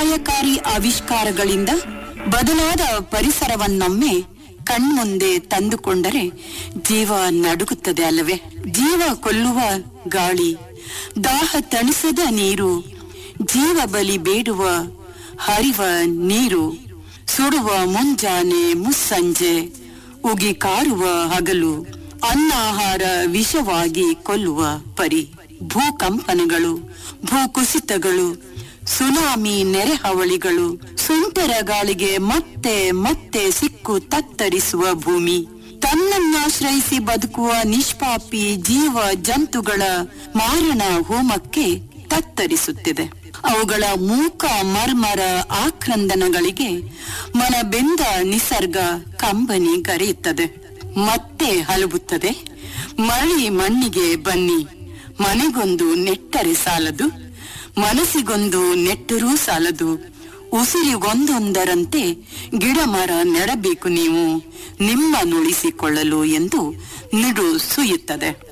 ಅಪಾಯಕಾರಿ ಆವಿಷ್ಕಾರಗಳಿಂದ ಬದಲಾದ ಪರಿಸರವನ್ನೊಮ್ಮೆ ಕಣ್ಮುಂದೆ ತಂದುಕೊಂಡರೆ ಜೀವ ನಡುಗುತ್ತದೆ ಅಲ್ಲವೇ ಜೀವ ಕೊಲ್ಲುವ ಗಾಳಿ ದಾಹ ತಣಿಸದ ನೀರು ಜೀವ ಬಲಿ ಬೇಡುವ ಹರಿವ ನೀರು ಸುಡುವ ಮುಂಜಾನೆ ಮುಸ್ಸಂಜೆ ಉಗಿ ಕಾರುವ ಹಗಲು ಅನ್ನಾಹಾರ ವಿಷವಾಗಿ ಕೊಲ್ಲುವ ಪರಿ ಭೂಕಂಪನಗಳು ಭೂಕುಸಿತಗಳು ಸುನಾಮಿ ನೆರೆಹಾವಳಿಗಳು ಸುಂಟರ ಗಾಳಿಗೆ ಮತ್ತೆ ಮತ್ತೆ ಸಿಕ್ಕು ತತ್ತರಿಸುವ ಭೂಮಿ ತನ್ನನ್ನಾಶ್ರಯಿಸಿ ಬದುಕುವ ನಿಷ್ಪಾಪಿ ಜೀವ ಜಂತುಗಳ ಮಾರಣ ಹೋಮಕ್ಕೆ ತತ್ತರಿಸುತ್ತಿದೆ ಅವುಗಳ ಮೂಕ ಮರ್ಮರ ಆಕ್ರಂದನಗಳಿಗೆ ಮನ ಬೆಂದ ನಿಸರ್ಗ ಕಂಬನಿ ಗರೆಯುತ್ತದೆ ಮತ್ತೆ ಹಲಬುತ್ತದೆ ಮರಳಿ ಮಣ್ಣಿಗೆ ಬನ್ನಿ ಮನೆಗೊಂದು ನೆಟ್ಟರೆ ಸಾಲದು ಮನಸ್ಸಿಗೊಂದು ನೆಟ್ಟರೂ ಸಾಲದು ಉಸಿರಿಗೊಂದೊಂದರಂತೆ ಗಿಡ ಮರ ನೆಡಬೇಕು ನೀವು ನಿಮ್ಮ ನುಳಿಸಿಕೊಳ್ಳಲು ಎಂದು ನಿಡು ಸುಯುತ್ತದೆ